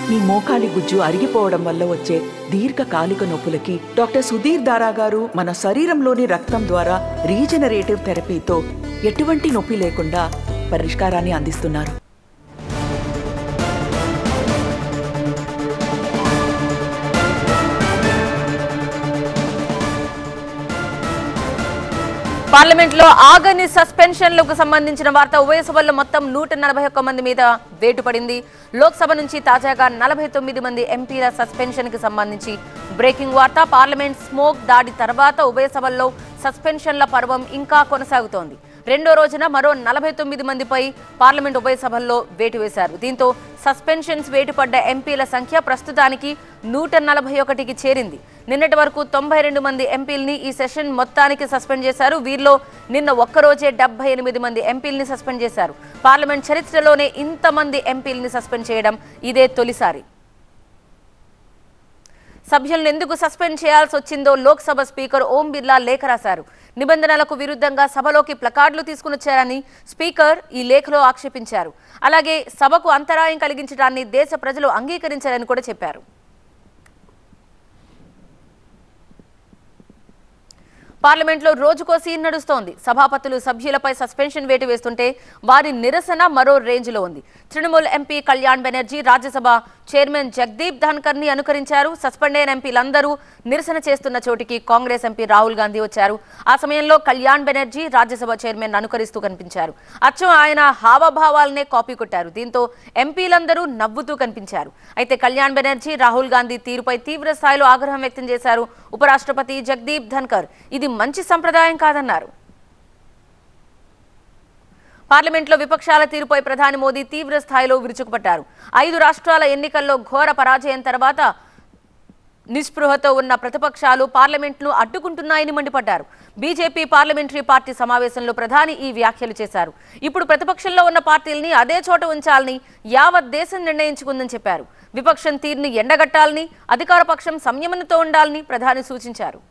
మీ మోకాలి గుజ్జు అరిగిపోవడం వల్ల వచ్చే దీర్ఘకాలిక నొప్పులకి డాక్టర్ సుధీర్ దారా గారు మన శరీరంలోని రక్తం ద్వారా రీజనరేటివ్ థెరపీతో ఎటువంటి నొప్పి లేకుండా పరిష్కారాన్ని అందిస్తున్నారు పార్లమెంట్ లో ఆగని సస్పెన్షన్లకు సంబంధించిన వార్త ఉభయ సభల్లో మొత్తం నూట నలభై ఒక్క మంది మీద వేటు పడింది లోక్సభ నుంచి తాజాగా నలభై తొమ్మిది మంది ఎంపీల సస్పెన్షన్ కి సంబంధించి బ్రేకింగ్ వార్త పార్లమెంట్ స్మోక్ దాడి తర్వాత ఉభయ సభల్లో సస్పెన్షన్ల పర్వం ఇంకా కొనసాగుతోంది రెండో రోజున మరో నలభై తొమ్మిది మందిపై పార్లమెంట్ ఉభయ సభల్లో వేటు వేశారు దీంతో సస్పెన్షన్స్ వేటు పడ్డ ఎంపీల సంఖ్య ప్రస్తుతానికి నూట నలభై ఒకటికి చేరింది నిన్నటి వరకు తొంభై రెండు మంది ఎంపీల్ని ఈ సెషన్ మొత్తానికి సస్పెండ్ చేశారు వీరిలో నిన్న ఒక్కరోజే డెబ్బై ఎనిమిది మంది ఎంపీల్ని సస్పెండ్ చేశారు పార్లమెంట్ చరిత్రలోనే ఇంతమంది ఎంపీల్ని సస్పెండ్ చేయడం ఇదే తొలిసారి సభ్యులను ఎందుకు సస్పెండ్ చేయాల్సి వచ్చిందో లోక్సభ స్పీకర్ ఓం బిర్లా లేఖ రాశారు నిబంధనలకు విరుద్ధంగా సభలోకి ప్లకార్డులు తీసుకునొచ్చారని స్పీకర్ ఈ లేఖలో ఆక్షేపించారు అలాగే సభకు అంతరాయం కలిగించడాన్ని దేశ ప్రజలు అంగీకరించారని కూడా చెప్పారు పార్లమెంట్లో రోజుకో సీన్ నడుస్తోంది సభాపతులు సభ్యులపై సస్పెన్షన్ వేటు వేస్తుంటే వారి నిరసన మరో రేంజ్లో ఉంది తృణమూల్ ఎంపీ కళ్యాణ్ బెనర్జీ రాజ్యసభ చైర్మన్ జగదీప్ ధన్కర్ ని అనుకరించారు సస్పెండ్ అయిన ఎంపీలందరూ నిరసన చేస్తున్న చోటికి కాంగ్రెస్ ఎంపీ రాహుల్ గాంధీ వచ్చారు ఆ సమయంలో కళ్యాణ్ బెనర్జీ రాజ్యసభ చైర్మన్ అనుకరిస్తూ కనిపించారు అచ్చం ఆయన హావభావాలనే కాపీ కొట్టారు దీంతో ఎంపీలందరూ నవ్వుతూ కనిపించారు అయితే కళ్యాణ్ బెనర్జీ రాహుల్ గాంధీ తీరుపై తీవ్ర స్థాయిలో ఆగ్రహం వ్యక్తం చేశారు ఉపరాష్ట్రపతి జగదీప్ ధన్కర్ ఇది మంచి సంప్రదాయం కాదన్నారు పార్లమెంట్లో విపక్షాల తీరుపై ప్రధాని మోదీ తీవ్ర స్థాయిలో విరుచుకుపడ్డారు ఐదు రాష్ట్రాల ఎన్నికల్లో ఘోర పరాజయం తర్వాత నిస్పృహతో ఉన్న ప్రతిపక్షాలు పార్లమెంట్ను అడ్డుకుంటున్నాయని మండిపడ్డారు బీజేపీ పార్లమెంటరీ పార్టీ సమావేశంలో ప్రధాని ఈ వ్యాఖ్యలు చేశారు ఇప్పుడు ప్రతిపక్షంలో ఉన్న పార్టీల్ని అదే చోట ఉంచాలని యావత్ దేశం నిర్ణయించుకుందని చెప్పారు విపక్షం తీరుని ఎండగట్టాలని అధికార పక్షం సంయమనంతో ఉండాలని ప్రధాని సూచించారు